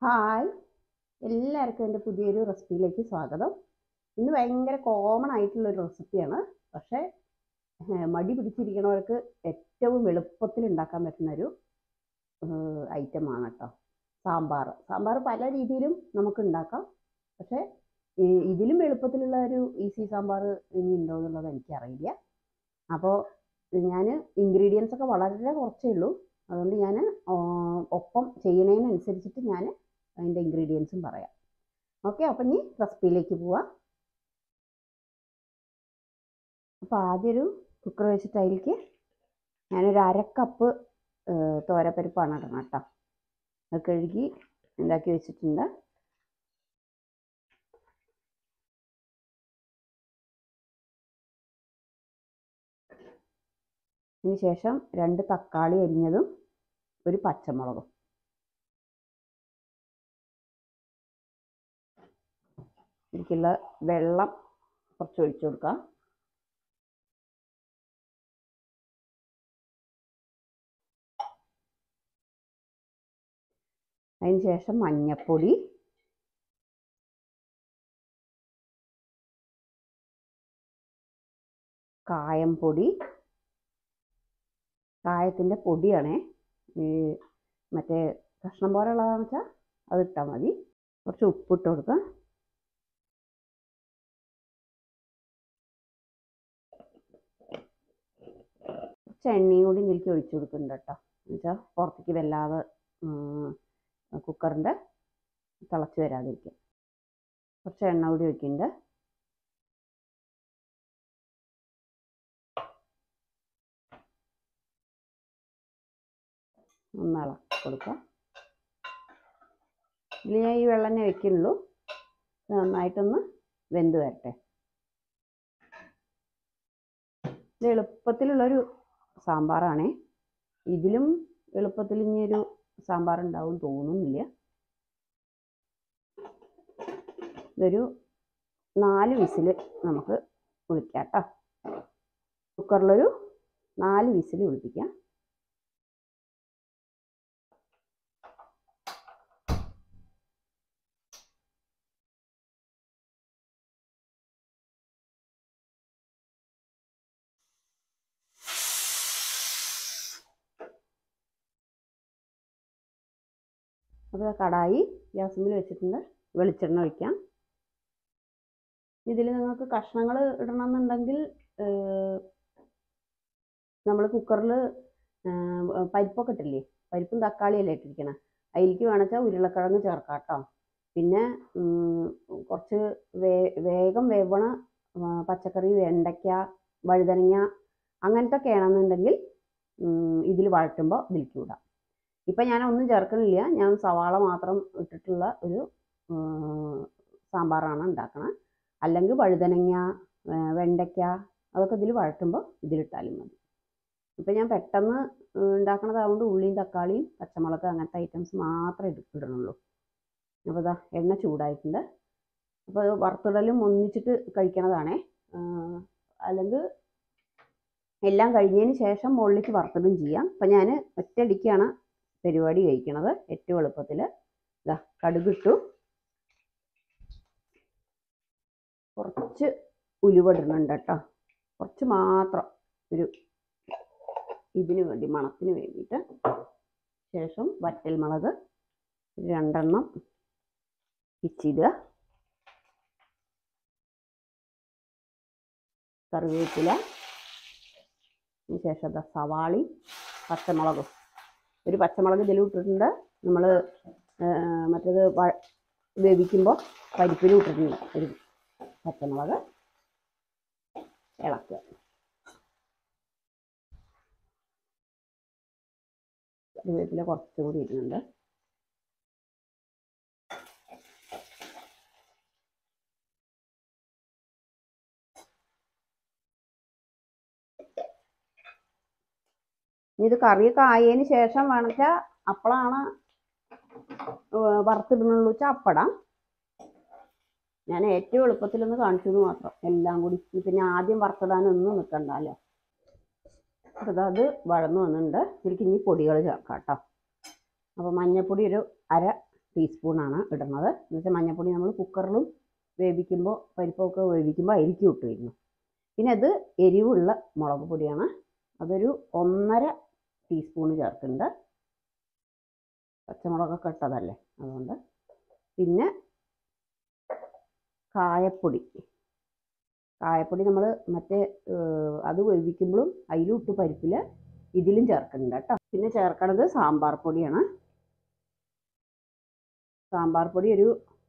hi എല്ലാവർക്കും എൻ്റെ പുതിയൊരു റെസിപ്പിയിലേക്ക് സ്വാഗതം ഇന്ന് ഭയങ്കര കോമൺ ആയിട്ടുള്ളൊരു റെസിപ്പിയാണ് പക്ഷേ ഏഹ്, മടി പിടിച്ചിരിക്കണവർക്ക് ഏറ്റവും എളുപ്പത്തിൽ ഉണ്ടാക്കാൻ പറ്റുന്നൊരു ഐറ്റമാണ് കേട്ടോ സാമ്പാർ സാമ്പാർ പല രീതിയിലും നമുക്ക് ഉണ്ടാക്കാം പക്ഷേ ഈ ഇതിലും എളുപ്പത്തിലുള്ള ഒരു ഈസി സാമ്പാർ ഇനി ഉണ്ടോ എന്നുള്ളത് എനിക്കറിയില്ല അപ്പോൾ ഞാൻ ഇൻഗ്രീഡിയൻസ് ഒക്കെ വളരെ കുറച്ചേ ഉള്ളൂ അതുകൊണ്ട് ഞാൻ ഒപ്പം ചെയ്യണതിനനുസരിച്ചിട്ട് ഞാൻ അതിൻ്റെ ഇൻഗ്രീഡിയൻസും പറയാം ഓക്കെ അപ്പം ഇനി റെസിപ്പിയിലേക്ക് പോവാം അപ്പോൾ ആദ്യം ഒരു കുക്കർ വെച്ചിട്ട് അതിലേക്ക് ഞാനൊരു അര കപ്പ് തോരപ്പരിപ്പാണ് ഇടണം കേട്ടോ അത് കഴുകി ഉണ്ടാക്കി വെച്ചിട്ടുണ്ട് അതിന് ശേഷം രണ്ട് തക്കാളി അരിഞ്ഞതും ഒരു പച്ചമുളകും ഇതിലേക്കുള്ള വെള്ളം കുറച്ച് ഒഴിച്ചു കൊടുക്കാം അതിന് ശേഷം മഞ്ഞൾപ്പൊടി കായം പൊടി കായത്തിൻ്റെ പൊടിയാണേ ഈ മറ്റേ കഷ്ണം പോലെ ഉള്ളതാണെന്ന് വെച്ചാൽ അത് ഇട്ടാൽ മതി കുറച്ച് ഉപ്പിട്ട് കൊടുക്കുക കുറച്ച് എണ്ണയും കൂടി ഇതിലേക്ക് ഒഴിച്ചു കൊടുക്കുന്നുണ്ട് കേട്ടോ എന്നുവെച്ചാൽ പുറത്തേക്ക് വല്ലാതെ കുക്കറിൻ്റെ തിളച്ച് വരാതിരിക്കും കുറച്ച് എണ്ണ കൂടി ഒഴിക്കുന്നുണ്ട് ഒന്ന് ഇളക്കി കൊടുക്കുക ഇതിൽ ഞാൻ ഈ വെള്ളം തന്നെ വെക്കുന്നുള്ളൂ ഇത് നന്നായിട്ടൊന്ന് വെന്ത് വരട്ടെ ഇത് എളുപ്പത്തിലുള്ളൊരു സാമ്പാറാണേ ഇതിലും എളുപ്പത്തിൽ ഇനിയൊരു സാമ്പാർ ഉണ്ടാവും തോന്നുന്നില്ല ഇതൊരു നാല് വിസിൽ നമുക്ക് വിളിക്കാം കേട്ടോ കുക്കറിലൊരു നാല് വിസിൽ വിളിപ്പിക്കാം അപ്പോൾ കടായി ഗ്യാസിൽ വെച്ചിട്ടുണ്ട് വെളിച്ചെണ്ണ ഒഴിക്കാം ഇതിൽ നിങ്ങൾക്ക് കഷ്ണങ്ങൾ ഇടണമെന്നുണ്ടെങ്കിൽ നമ്മൾ കുക്കറിൽ പരിപ്പൊക്കെ ഇട്ടില്ലേ പരിപ്പും തക്കാളിയല്ലേ ഇട്ടിരിക്കണം അതിലേക്ക് വേണമെച്ചാൽ ഉരുളക്കിഴങ്ങ് ചേർക്കാം കേട്ടോ പിന്നെ കുറച്ച് വേ വേഗം വേവണ പച്ചക്കറി വെണ്ടയ്ക്ക വഴുതനങ്ങ അങ്ങനത്തെ ഒക്കെ ആണെന്നുണ്ടെങ്കിൽ ഇതിൽ വഴറ്റുമ്പോൾ ഇതിലേക്ക് വിടാം ഇപ്പം ഞാൻ ഒന്നും ചേർക്കണില്ല ഞാൻ സവാള മാത്രം ഇട്ടിട്ടുള്ള ഒരു സാമ്പാറാണ് ഉണ്ടാക്കണത് അല്ലെങ്കിൽ വഴുതനങ്ങ വെണ്ടയ്ക്ക അതൊക്കെ ഇതിൽ വഴറ്റുമ്പോൾ ഇതിലിട്ടാലും മതി ഇപ്പം ഞാൻ പെട്ടെന്ന് ഉണ്ടാക്കണതായതുകൊണ്ട് ഉള്ളിയും തക്കാളിയും പച്ചമുളക് അങ്ങനത്തെ ഐറ്റംസ് മാത്രമേ ഇടണുള്ളൂ അപ്പോൾ ഇതാ എണ്ണ ചൂടായിട്ടുണ്ട് അപ്പോൾ അത് വറുത്തിടലും ഒന്നിച്ചിട്ട് കഴിക്കണതാണേ അല്ലെങ്കിൽ എല്ലാം കഴിഞ്ഞതിന് ശേഷം മുകളിലേക്ക് വറുത്തിടും ചെയ്യാം അപ്പം ഞാൻ ഒറ്റയടിക്കാണ് പരിപാടി കഴിക്കണത് ഏറ്റവും എളുപ്പത്തിൽ ഇതാ കടുകിട്ടു കുറച്ച് ഉലുവ കേട്ടോ കുറച്ച് മാത്രം ഒരു ഇതിന് വേണ്ടി മണത്തിന് വേണ്ടിയിട്ട് ശേഷം വറ്റൽ മുളക് രണ്ടെണ്ണം പിച്ചിടുക കറിവേപ്പില ശേഷം ദാ സവാളി പച്ചമുളകും ഒരു പച്ചമുളക് ഇതിൽ ഇട്ടിട്ടുണ്ട് നമ്മൾ മറ്റേത് വേവിക്കുമ്പോൾ പരിപ്പിലും ഇട്ടിട്ടുണ്ട് ഒരു പച്ചമുളക് ഇളക്കുക കറിവേപ്പില കുറച്ചുകൂടി ഇടുന്നുണ്ട് ഇത് കറിയൊക്കെ ആയതിന് ശേഷം വേണമെച്ചാൽ അപ്പോഴാണ് വറുത്തിടുന്നുള്ളൂ വെച്ചാൽ അപ്പടാം ഞാൻ ഏറ്റവും എളുപ്പത്തിലൊന്ന് കാണിച്ചു എന്ന് മാത്രം എല്ലാം കൂടി പിന്നെ ആദ്യം വറുത്തിടാനൊന്നും നിൽക്കണ്ടല്ലോ അപ്പോൾ അത് വഴന്നു വന്നിട്ടുണ്ട് ഇതിലേക്ക് ഇനി പൊടികൾ ചേർക്കാം കേട്ടോ അപ്പോൾ മഞ്ഞൾപ്പൊടി ഒരു അര ടീസ്പൂണാണ് ഇടുന്നത് എന്ന് വെച്ചാൽ മഞ്ഞൾപ്പൊടി നമ്മൾ കുക്കറിലും വേവിക്കുമ്പോൾ പരിപ്പൊക്കെ വേവിക്കുമ്പോൾ അരിക്ക് ഇട്ട് വരുന്നു പിന്നെ അത് എരിവുള്ള മുളക് പൊടിയാണ് അതൊരു ഒന്നര ടീസ്പൂൺ ചേർക്കുന്നുണ്ട് പച്ചമുളകൊക്കെ ഇട്ടതല്ലേ അതുകൊണ്ട് പിന്നെ കായപ്പൊടി കായപ്പൊടി നമ്മൾ മറ്റേ ഏഹ്, അത് വേവിക്കുമ്പോഴും അതിലും ഇട്ട് പരിപ്പിൽ ഇതിലും ചേർക്കുന്നുണ്ട് കേട്ടോ പിന്നെ ചേർക്കണത് സാമ്പാർ പൊടിയാണ് സാമ്പാർ പൊടി ഒരു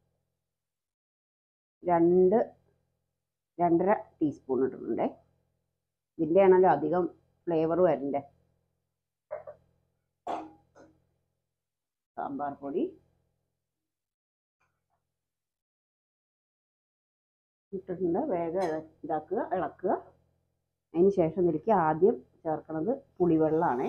രണ്ട് രണ്ടര ടീസ്പൂൺ ഇടുന്നുണ്ടേ ഇതിൻ്റെ ആണല്ലോ അധികം ഫ്ലേവർ വരണ്ടേ സാമ്പാർ പൊടി ഇട്ടിട്ടുണ്ട് വേഗം ഇള- ഇതാക്കുക ഇളക്കുക അതിന് ശേഷം ഇതിലേക്ക് ആദ്യം ചേർക്കണത് പുളിവെള്ളമാണേ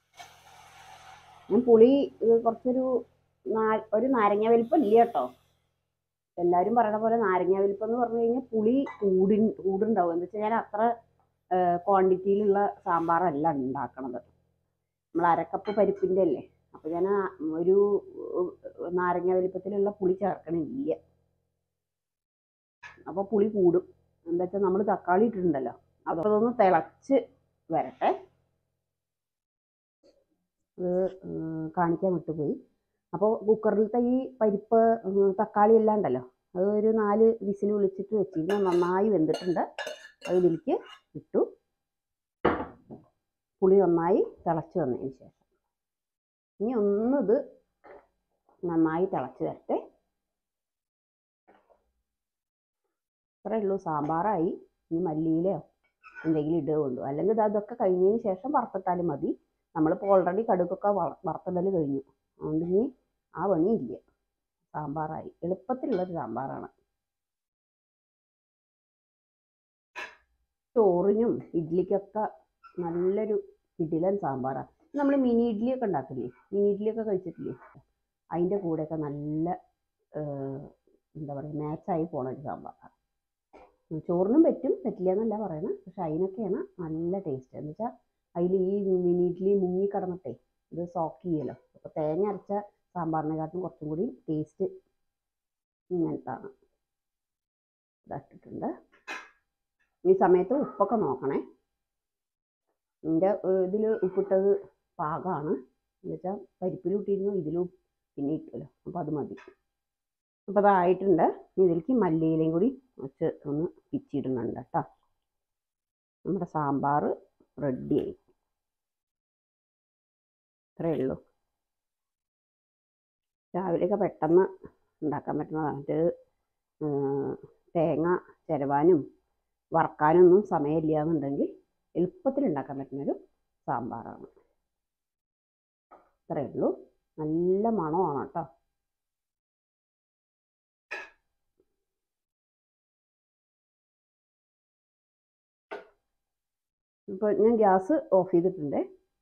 ഞാൻ പുളി ഇത് കുറച്ചൊരു നാ- ഒരു നാരങ്ങ വലിപ്പം ഇല്ല കേട്ടോ എല്ലാവരും പറയണ പോലെ നാരങ്ങ വലിപ്പം എന്ന് പറഞ്ഞു കഴിഞ്ഞാൽ പുളി കൂടി കൂടുണ്ടാവും എന്ന് വെച്ചാൽ ഞാൻ അത്ര ക്വാണ്ടിറ്റിയിലുള്ള സാമ്പാറല്ല ഉണ്ടാക്കണത് നമ്മൾ അരക്കപ്പ് പരിപ്പിൻ്റെ അല്ലേ അപ്പോൾ ഞാൻ ആ ഒരു ഉം, നാരങ്ങ വലിപ്പത്തിലുള്ള പുളി ചേർക്കണില്ല അപ്പോൾ പുളി കൂടും എന്താ വെച്ചാൽ നമ്മൾ തക്കാളി ഇട്ടിട്ടുണ്ടല്ലോ അപ്പോൾ അതൊന്ന് തിളച്ച് വരട്ടെ അത് ഉം, കാണിക്കാൻ വിട്ടുപോയി അപ്പോൾ കുക്കറിലത്തെ ഈ പരിപ്പ് ഉം, തക്കാളി എല്ലാം ഉണ്ടല്ലോ അത് ഒരു നാല് വിസിൽ വിളിച്ചിട്ട് വെച്ചിരുന്നു നന്നായി വെന്തിട്ടുണ്ട് അത് ഇതിലേക്ക് ഇട്ടു പുളി നന്നായി തിളച്ച് വന്നതിന് ശേഷം ഇനി ഒന്നിത് നന്നായി തിളച്ച് വരട്ടെ ഇത്രയേ ഉള്ളൂ സാമ്പാറായി ഇനി മല്ലിയിലയോ എന്തെങ്കിലും ഇടുക കൊണ്ടു അല്ലെങ്കിൽ ഇത് അതൊക്കെ കഴിഞ്ഞതിന് ശേഷം വറുത്തിട്ടാലും മതി നമ്മളിപ്പോൾ ഓൾറെഡി കടുകൊക്കെ വറ- വറുത്തിടൽ കഴിഞ്ഞു അതുകൊണ്ട് ഇനി ആ പണിയില്ല സാമ്പാറായി എളുപ്പത്തിലുള്ളൊരു സാമ്പാറാണ് ചോറിനും ഇഡ്ഡലിക്കൊക്കെ നല്ലൊരു ഇഡ്ഡലൻ സാമ്പാറാണ് നമ്മൾ മിനി ഇഡ്ഡലിയൊക്കെ ഉണ്ടാക്കില്ലേ മിനി ഇഡ്ഡലിയൊക്കെ കഴിച്ചിട്ടില്ലേ അതിൻ്റെ കൂടെയൊക്കെ നല്ല ഏഹ്, എന്താ പറയുക മാച്ചായി പോണ ഒരു സാമ്പാറാണ് ഉം, ചോറിനും പറ്റും പറ്റില്ല എന്നല്ല പറയണത് പക്ഷെ അതിനൊക്കെയാണ് നല്ല ടേസ്റ്റ് എന്ന് വെച്ചാൽ അതിൽ ഈ മിനി ഇഡ്ഡലി മുങ്ങി കിടന്നിട്ടേ ഇത് സോക്ക് ചെയ്യല്ലോ അപ്പോൾ തേങ്ങ അരച്ച സാമ്പാറിനെക്കാട്ടും കുറച്ചും കൂടി ടേസ്റ്റ് ഇങ്ങനത്താണ് ഇതാക്കിയിട്ടുണ്ട് ഈ സമയത്ത് ഉപ്പൊക്കെ നോക്കണേ എൻ്റെ ഇതിൽ ഉപ്പിട്ടത് പാകമാണ് എന്ന് വെച്ചാൽ പരിപ്പിലും ഇട്ടിരുന്നു ഇതിലും പിന്നെ ഇട്ടുമല്ലോ അപ്പോൾ അത് മതി അപ്പോൾ അതായിട്ടുണ്ട് ഇനി ഇതിലേക്ക് മല്ലിയിലയും കൂടി വെച്ച് ഒന്ന് പിച്ചിടുന്നുണ്ട് കേട്ടോ നമ്മുടെ സാമ്പാർ റെഡിയായി ഇത്രയേ ഉള്ളൂ രാവിലെയൊക്കെ പെട്ടെന്ന് ഉണ്ടാക്കാൻ പറ്റുന്നതാണ് ഇത് തേങ്ങ ചിരവാനും വറക്കാനൊന്നും സമയമില്ല എന്നുണ്ടെങ്കിൽ എളുപ്പത്തിൽ ഉണ്ടാക്കാൻ പറ്റുന്നൊരു സാമ്പാറാണ് ഇത്രയേ ഉള്ളൂ നല്ല മണമാണ് കേട്ടോ ഇപ്പോൾ ഞാൻ ഗ്യാസ് ഓഫ് ചെയ്തിട്ടുണ്ട്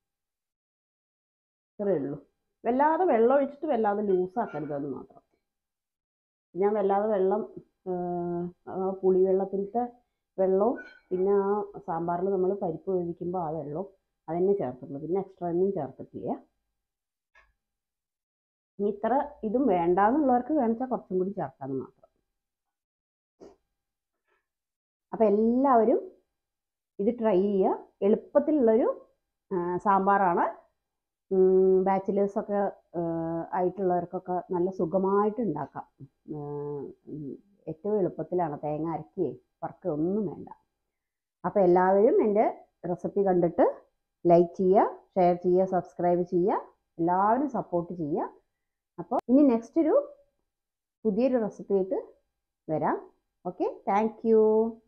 ഇത്രയേ ഉള്ളൂ വല്ലാതെ വെള്ളം ഒഴിച്ചിട്ട് വല്ലാതെ ലൂസാക്കരുതെന്ന് മാത്രം ഞാൻ വല്ലാതെ വെള്ളം ആ പുളിവെള്ളത്തിലത്തെ വെള്ളവും പിന്നെ ആ സാമ്പാറിൽ നമ്മൾ പരിപ്പ് വേവിക്കുമ്പോൾ ആ വെള്ളവും അതന്നെ ചേർത്തിട്ടുള്ളൂ പിന്നെ എക്സ്ട്രാ ഒന്നും ചേർത്തിട്ടില്ല ഇനി ഇത്ര ഇതും വേണ്ടാന്നുള്ളവർക്ക് വേണമെച്ചാൽ കുറച്ചും കൂടി ചേർക്കാമെന്ന് മാത്രം അപ്പോൾ എല്ലാവരും ഇത് ട്രൈ ചെയ്യുക എളുപ്പത്തിലുള്ളൊരു ആ, സാമ്പാറാണ് ബാച്ചിലേഴ്സൊക്കെ ആയിട്ടുള്ളവർക്കൊക്കെ നല്ല സുഖമായിട്ട് ഉണ്ടാക്കാം ഉം, ഉം, ഏറ്റവും എളുപ്പത്തിലാണ് തേങ്ങ അരക്കുകയെ വറുക്കുക ഒന്നും വേണ്ട അപ്പോൾ എല്ലാവരും എൻ്റെ റെസിപ്പി കണ്ടിട്ട് ലൈക്ക് ചെയ്യുക ഷെയർ ചെയ്യുക സബ്സ്ക്രൈബ് ചെയ്യുക എല്ലാവരും സപ്പോർട്ട് ചെയ്യുക അപ്പോൾ ഇനി നെക്സ്റ്റ് ഒരു പുതിയൊരു റെസിപ്പി ആയിട്ട് വരാം ഓക്കെ താങ്ക് യു